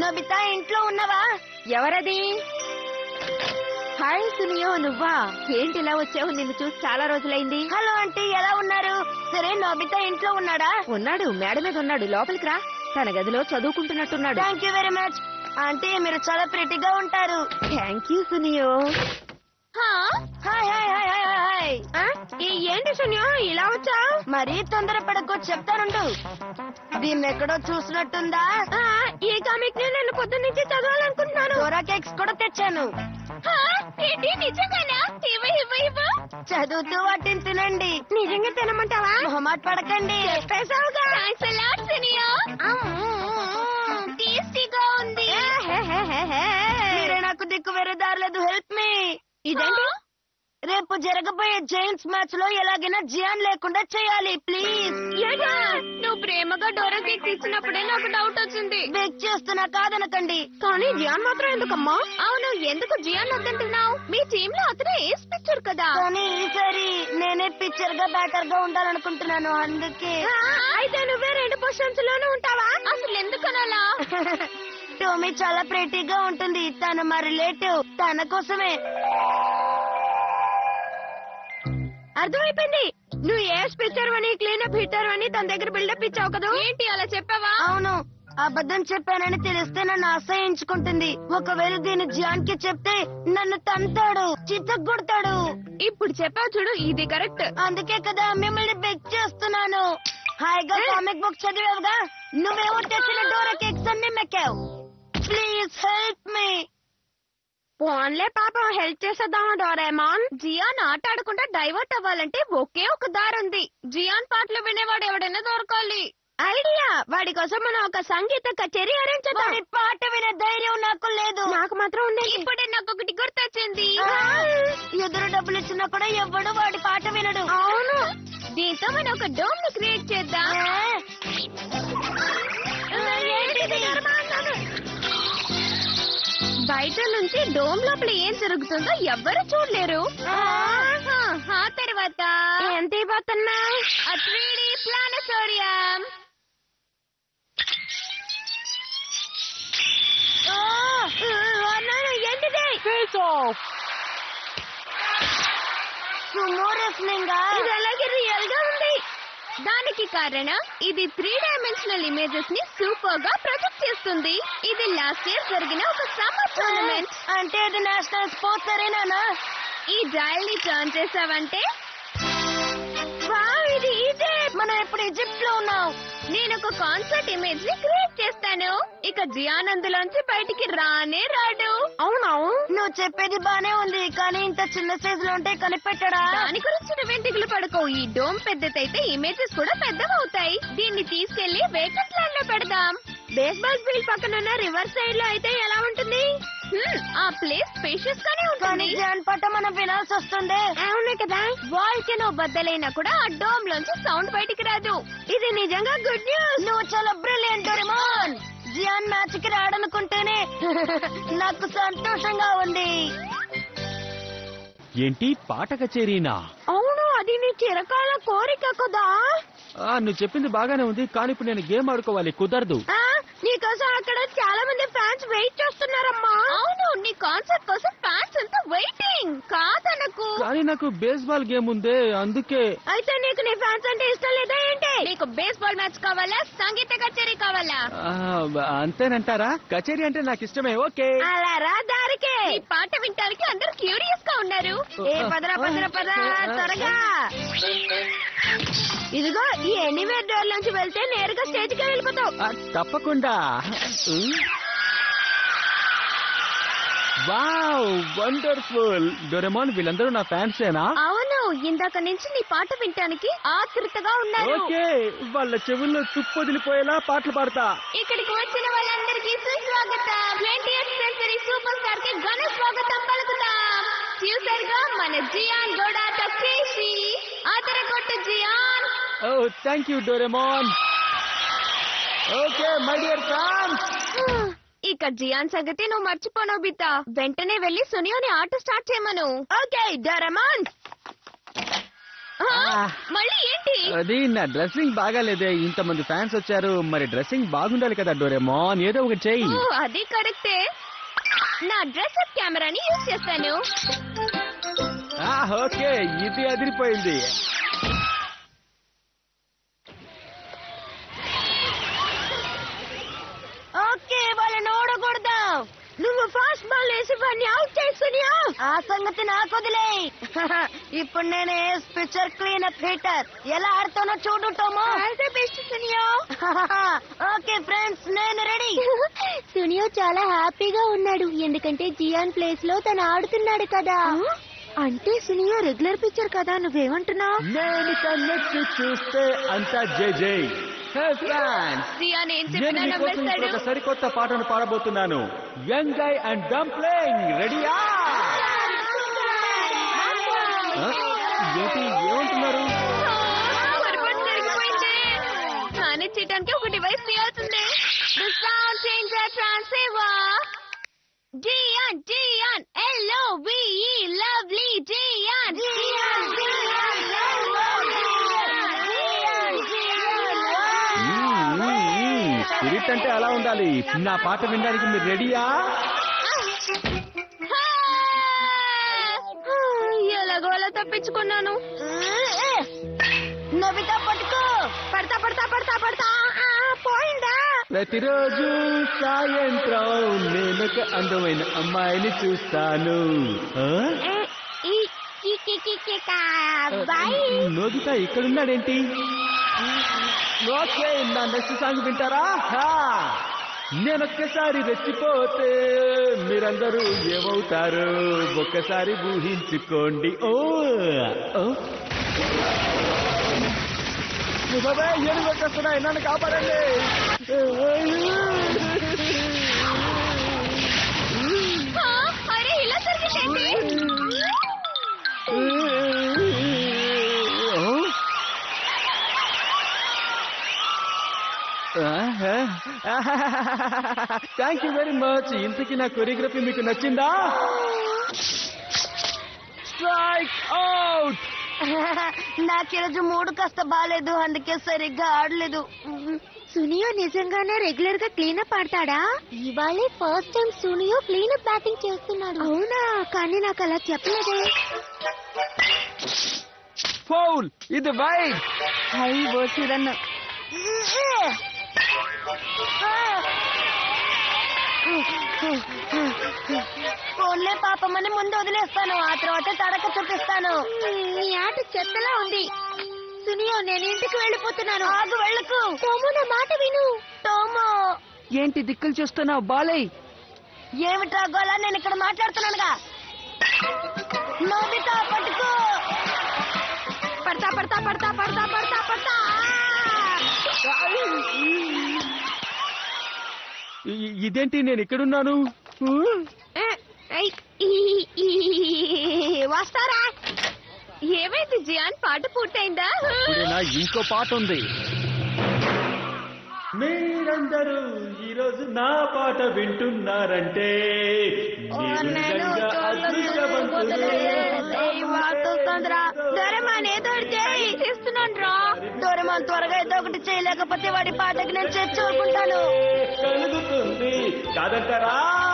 Nobita ఇంట్లో ఉన్నవా ఎవరది హాయ్ సునియో నువ్వా ఏంటి ఇలా వచ్చావు నిన్ను చూసి చాలా రోజులైంది హలో ఆంటీ ఎలా ఉన్నారు సరే నోబితా ఇంట్లో ఉన్నాడా ఉన్నాడు మేడ మీద ఉన్నాడు లోపలికి రా తన గదిలో చదువుకుంటున్నట్టున్నాడు thank you very much aunty మీరు చాలా ప్రెటీగా ఉంటారు thank you Suneo hi hi hi hi hi ఆ? ఈ ఏంటి సునియో ఇలా వచ్చా మరీ తొందరపడకు చెప్తానుండు దీన్ని ఎక్కడో చూసినట్టుందా ఈ కామిక్ ని నేను పొద్దున్న నుంచి చదవాలనుకుంటున్నాను డోరా కేక్స్ కూడా తెచ్చాను ఏంటి నిజంగానా ఇవ్వ ఇవ్వ ఇవ్వ చదువుతూ వాటిని తినండి నిజంగా తినమంటావా మొహమాట పడకండి చెప్పేశావుగా టేస్టీగా ఉంది మీరే నాకు దిక్కు వేరే దారలేదు హెల్ప్ మీ ఇదేంటి రేపు జరగబోయే జైంట్స్ మ్యాచ్ లో ఎలాగైనా జియాన్ లేకుండా చేయాలి ప్లీజ్ ఏంటా? నువ్వు ప్రేమగా డోరా కేక్ ఇచ్చినప్పుడే నాకు డౌట్ వచ్చింది బేక్ చేస్తున్నా కాదనకండి కానీ జియాన్ మాత్రం ఎందుకమ్మా అవును ఎందుకు జియాన్ వద్దంటున్నావు మీ టీమ్ లో అతనే ఏస్ పిక్చర్ కదా కానీ ఈసారి నేనే పిక్చర్ గా బ్యాటర్ గా ఉండాలనుకుంటున్నాను అందుకే అయితే నువ్వే రెండు పొజిషన్స్ లోనే ఉంటావా అసలు ఎందుకు అనాలా టోమీ చాలా ప్రెటీగా ఉంటుంది తను మా రిలేటివ్ తన కోసమే అర్థమైపోయింది నువ్వు ఏ పిక్చర్ అని క్లీనప్ హిట్టర్ అని తన దగ్గర బిల్డప్ ఇచ్చావు కదా ఏంటి అలా చెప్పావా అవును అబద్ధం చెప్పానని తెలిస్తే నన్ను అసహించుకుంటుంది ఒకవేళ దీన్ని జాన్ కి చెప్తే నన్ను తంతాడు చిత్తగొడతాడు ఇప్పుడు చెప్పావు చూడు ఇది కరెక్ట్ అందుకే కదా మిమ్మల్ని బెక్ చేస్తున్నాను హాయిగా కామిక్ బుక్ చదివావుగా నువ్వేమో తెచ్చిన డోరా కేక్స్ అన్ని మెక్కావు ప్లీజ్ హెల్ప్ మీ ఫోన్లే పాపం హెల్ప్ చేసేద్దామా డోరేమాన్ జియాన్ ఆట ఆడకుండా డైవర్ట్ అవ్వాలంటే ఒకే ఒక దారి ఉంది జియాన్ పాటలు వినేవాడు ఎవడైనా దొరకాలి ఐడియా వాడి కోసం మనం ఒక సంగీత కచేరీ అరేంజ్ చేద్దాం వాడి పాట వినే ధైర్యం నాకు లేదు నాకు మాత్రం ఉంది ఇప్పుడే నాకు ఒకటి గుర్తొచ్చింది ఆ, ఎదురు డబ్బులు ఇచ్చినా కూడా ఎవ్వడు వాడి పాట వినడు అవును దీంతో మనం ఒక డోమ్ ని క్రియేట్ చేద్దాం ఆ, ఏంటిది? బయట నుంచి డోమ్ లోపల ఏం జరుగుతుందో ఎవ్వరు చూడలేరు ఆహా, ఆ తర్వాత ఎంత ఇవ్వతున్నా త్రీ డి ప్లానటోరియం ఆ, ఏంటిది సుమో రెస్లింగా ఇది అలాగే రియల్ గా ఉంది దానికి కారణం ఇది త్రీ డైమెన్షనల్ ఇమేజెస్ ని సూపర్ గా ప్రొజెక్ట్ చేస్తుంది ఇది లాస్ట్ ఇయర్ జరిగిన ఒక సమ్మర్ టోర్నమెంట్ అంటే అది నేషనల్ స్పోర్ట్స్ అరేనానా ఈ డయల్ ని టర్న్ చేసావంటే వావ్, ఇది ఇదే మనం ఇప్పుడు ఈజిప్ట్ లో ఉన్నాం నేను ఒక కాన్సర్ట్ ఇమేజ్ ని క్రియేట్ చేస్తాను ఇక జియాన్ అందులోంచి బయటికి రానే రాడు అవునవు నువ్వు చెప్పేది బానే ఉంది కానీ ఇంత చిన్న సైజు లో ఉంటే కనిపెట్టడా దాని గురించి నువ్వేం దిగులు పడుకో ఈ డోమ్ పెద్దదైతే ఇమేజెస్ కూడా పెద్దవవుతాయి దీన్ని తీసుకెళ్లి వేకెంట్ ల్యాండ్ లో పెడదాం బేస్బాల్ ఫీల్డ్ పక్కన ఉన్న రివర్ సైడ్ లో అయితే ఎలా ఉంటుంది హ్మ్, ఆ ప్లేస్ స్పేషియస్ గానే కానీ ఉంటుంది జాన్ పాట మనం వినాల్సి వస్తుంది అవును కదా వాల్కెనో బద్దలైనా కూడా ఆ డోమ్ లోంచి సౌండ్ బయటికి రాదు ఇది నిజంగా గుడ్ న్యూస్ నువ్వు చాలా బ్రిలియంట్ డోరేమోన్ జియాన్ మ్యాచ్ కి రాడనుకుంటేనే నాకు సంతోషంగా ఉంది ఏంటి పాట కచేరీనా అవును అది నీ చిరకాల కోరిక కదా ఆ, నువ్వు చెప్పింది బాగానే ఉంది కానీ ఇప్పుడు నేను గేమ్ ఆడుకోవాలి కుదరదు ఆ, నీకోసం అక్కడ చాలా మంది ఫ్యాన్స్ వెయిట్ చేస్తున్నారమ్మా అవును నీ కాన్సర్ట్ కోసం ఫ్యాన్స్ అంతా వెయిటింగ్ కాదనకు కానీ నాకు బేస్బాల్ గేమ్ ఉందే అందుకే అయితే నీకు నీ ఫ్యాన్స్ అంటే ఇష్టం లేదా ఏంటి నీకు బేస్బాల్ మ్యాచ్ కావాలా సంగీత కచేరీ కావాలా ఆ, అంతేనంటారా కచేరీ అంటే నాకు ఇష్టమే ఓకే అలా రా దారికే ఈ పాట వినటానికి అందరూ క్యూరియస్ గా ఉన్నారు ఏ పదరా పదరా పద త్వరగా ఇదిగో ఈ ఎనీవేర్ డోర్ నుంచి వెళ్తే నేరుగా స్టేజ్ కి వెళ్ళిపోతావు ఆ, తప్పకుండా వావ్ వండర్ఫుల్ డొరెమాన్ వీళ్ళందరూ నా ఫ్యాన్సేనా అవును ఇందాక నుంచి నీ పాట వినటానికి ఆతృతగా ఉన్నారు ఓకే వాళ్ళ చెవుల్లో తుప్పొదిలిపోయేలా పాటలు పాడతా ఇక్కడికి వచ్చిన వాళ్ళందరికీ సుస్వాగతం ట్వంటీ సెంచరీ సూపర్ స్టార్ కి ఘన స్వాగతం పలుకుతాం చూసారుగా మన జియాన్ గోడా టకేషి ఆదర కొట్టు జియాన్ ఓ thank you Doraemon okay my dear fans ఇక జియాన్ సంగతి నువ్వు మర్చిపోను బితా వెంటనే వెళ్లి సునియోని ఆట స్టార్ట్ చేయమను ఓకే డరమాన్ మళ్ళీ ఏంటి అది నా డ్రెస్సింగ్ బాగాలేదే ఇంతమంది ఫ్యాన్స్ వచ్చారు మరి డ్రెస్సింగ్ బాగుండాలి కదా డోరేమోన్ ఏదో ఒకటి చెయ్యి ఓ, అది కరెక్టే నా డ్రెస్ అప్ కెమెరాని యూజ్ చేస్తాను ఆ, ఓకే ఇది అదిరిపోయింది ఓకే వాళ్ళని ఓడకూడదాం నువ్వు ఫాస్ట్ బాల్ వేసి వాడిని అవుట్ చేస్తున్నా ఆ సంగతి నాకు వదిలే ఇప్పుడు నేను పిక్చర్ క్లీన్ అప్ హీటర్ ఎలా ఆడుతానో చూడు టోమో బెస్ట్ సునియో ఓకే ఫ్రెండ్స్ నేను రెడీ సునియో చాలా హ్యాపీగా ఉన్నాడు ఎందుకంటే జియాన్ ప్లేస్ లో తను ఆడుతున్నాడు కదా అంటే సునియో రెగ్యులర్ పిక్చర్ కదా నువ్వేమంటున్నావు నేను కన్నెక్ట్ చూస్తే అంతా జై జై హే ఫ్యాన్స్ జియాన్ ఏం నేను చెప్పినా మీకోసం ఇప్పుడు నమ్మేస్తాడు ఒక సరికొత్త పాటను పాడబోతున్నాను యంగ్ గై అండ్ డంప్లింగ్ రెడీయా ఏంటి ఏమంటున్నారు పొరపాటు జరిగిపోయింది మేనేజ్ చేయడానికి ఒక డివైస్ తీయాల్సిందే the sound changer transceiver Gian Gian L O V E lovely Gian spirit అంటే అలా ఉండాలి నా పాట వినడానికి మీరు రెడీయా ఎలాగో అలా తప్పించుకున్నాను నవితా పట్టుకో పడతా పడతా పడతా పడతా ఆ, పోయిందా ప్రతిరోజు సాయంత్రం నేనొక అందమైన అమ్మాయిని చూస్తాను ఆ? ఈ కి కి కి కి కా, బాయ్ నోబితా ఇక్కడున్నాడేంటి ఓకే నా నెక్స్ట్ సాంగ్ వింటారా హా. నేనొక్కసారి రెచ్చిపోతే మీరందరూ ఏమవుతారు ఒక్కసారి ఊహించుకోండి ఓ ఓ. ఏ బాబాయ్, ఏనుగు వచ్చేస్తున్నాయి నన్ను కాపాడండి ఆ, అరే ఇలా జరిగిందేంటి థ్యాంక్ యూ వెరీ మచ్ ఇంతకీ నా కొరియోగ్రఫీ మీకు నచ్చిందా స్ట్రైక్ అవుట్ నాకు ఈరోజు మూడు కాస్త బాగాలేదు అందుకే సరిగ్గా ఆడలేదు సునియో నిజంగానే రెగ్యులర్ గా క్లీనప్ ఆడతాడా ఇవాళే first time Suneo cleanup batting చేస్తున్నాడు అవునా కానీ నాకు అలా చెప్పలేదే ఫౌల్ ఇది వైట్ హై బోసిరన్ ఫోన్లే పాపమని ముందు వదిలేస్తాను ఆ తర్వాత తడక చూపిస్తాను నీ ఆట చెత్తలా ఉంది సునియో నేను ఇంటికి వెళ్ళిపోతున్నాను ఆగు వెళ్ళకు టోమో నా మాట విను టోమో ఏంటి దిక్కులు చూస్తున్నావు బాలే ఏమిట్రా గోలా నేను ఇక్కడ మాట్లాడుతున్నానుగా నోబితా పట్టుకో పడతా పడతా పడతా పడతా పడతా పడతా ఇదేంటి నేను ఇక్కడున్నాను ఏ, ఐ, ఈ, ఈ, వస్తారా ఏమైంది జియాన్ పాట పూర్తయిందా ఇప్పుడు నా ఇంకో పాట ఉంది మీరందరూ ఈరోజు నా పాట వింటున్నారంటే మీరు నిజంగా అదృష్టవంతులు. డోరేమాన్ ఏదో ఒకటి చేయి చేస్తున్నాను రా డోరేమాన్ త్వరగా ఏదో ఒకటి చేయలేకపోతే వాడి పాటకి నేను చేర్చి ఊరుకుంటాను కలుగుతుంది కాదంటారా